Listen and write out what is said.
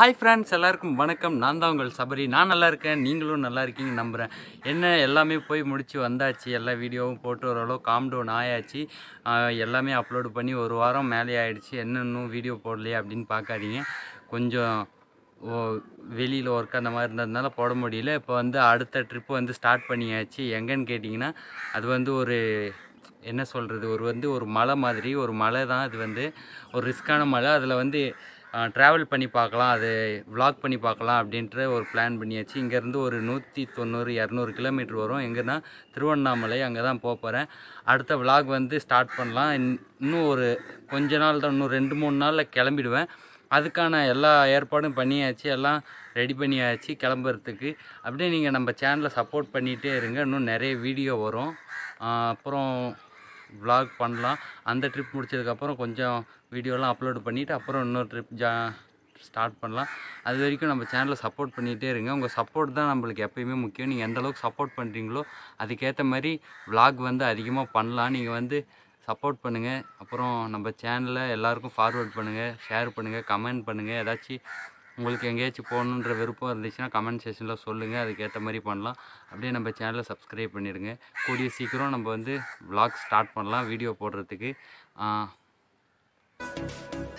hi friends எல்லாருக்கும் வணக்கம் நான் தான் உங்கள் சபரி நான் நல்லா இருக்கேன் நீங்களும் நல்லா இருக்கீங்க நம்புகிறேன் என்ன எல்லாமே போய் முடிச்சு வந்தாச்சு எல்லா வீடியோவும் போட்டு ஓரளவு காம் டவுன் ஆயாச்சு ஆஹ் எல்லாமே அப்லோடு பண்ணி ஒரு வாரம் மேலே ஆயிடுச்சு என்ன இன்னும் வீடியோ போடலையே அப்படின்னு பார்க்காதீங்க கொஞ்சம் ஓ வெளியில் ஒர்க் அந்த மாதிரி இருந்ததுனால போட முடியல இப்போ வந்து அடுத்த ட்ரிப்பு வந்து ஸ்டார்ட் பண்ணியாச்சு எங்கன்னு கேட்டிங்கன்னா அது வந்து ஒரு என்ன சொல்கிறது ஒரு வந்து ஒரு மலை மாதிரி ஒரு மலை தான் அது வந்து ஒரு ரிஸ்க்கான மலை அதில் வந்து ட்ராவல் பண்ணி பார்க்கலாம் அது vlog பண்ணி பார்க்கலாம் அப்படின்ற ஒரு பிளான் பண்ணியாச்சு இங்கேருந்து ஒரு நூற்றி தொண்ணூறு இரநூறு கிலோமீட்டர் வரும் எங்கன்னா திருவண்ணாமலை அங்கே தான் போக போகிறேன் அடுத்த vlog வந்து ஸ்டார்ட் பண்ணலாம் இன்- இன்னும் ஒரு கொஞ்ச நாள் தான் இன்னும் ரெண்டு மூணு நாளில் கிளம்பிடுவேன் அதுக்கான எல்லா ஏற்பாடும் பண்ணியாச்சு எல்லாம் ரெடி பண்ணியாச்சு கிளம்புறதுக்கு அப்படியே நீங்கள் நம்ம சேனலை சப்போர்ட் பண்ணிகிட்டே இருங்க இன்னும் நிறைய வீடியோ வரும் ஆஹ் அப்புறம் vlog பண்ணலாம் அந்த ட்ரிப் முடிச்சதுக்கப்புறம் கொஞ்சம் வீடியோலாம் அப்லோட் பண்ணிவிட்டு அப்புறம் இன்னொரு ட்ரிப் ஜா ஸ்டார்ட் பண்ணலாம் அது வரைக்கும் நம்ம சேனலை சப்போர்ட் பண்ணிகிட்டே இருங்க உங்கள் சப்போர்ட் தான் நம்மளுக்கு எப்பயுமே முக்கியம் நீங்கள் எந்த அளவுக்கு சப்போர்ட் பண்ணுறீங்களோ அதுக்கேற்ற மாதிரி vlog வந்து அதிகமாக பண்ணலாம் நீங்கள் வந்து சப்போர்ட் பண்ணுங்கள் அப்புறம் நம்ம சேனலை எல்லாருக்கும் ஃபார்வர்ட் பண்ணுங்கள் ஷேர் பண்ணுங்கள் கமெண்ட் பண்ணுங்கள் ஏதாச்சும் உங்களுக்கு எங்கேயாச்சும் போகணுன்ற விருப்பம் இருந்துச்சுன்னா கமெண்ட் செக்ஷனில் சொல்லுங்கள் அதுக்கேற்ற மாதிரி பண்ணலாம் அப்படியே நம்ம சேனலை சப்ஸ்கிரைப் பண்ணிடுங்க கூடிய சீக்கிரம் நம்ம வந்து vlog ஸ்டார்ட் பண்ணலாம் வீடியோ போடுறதுக்கு ஆ,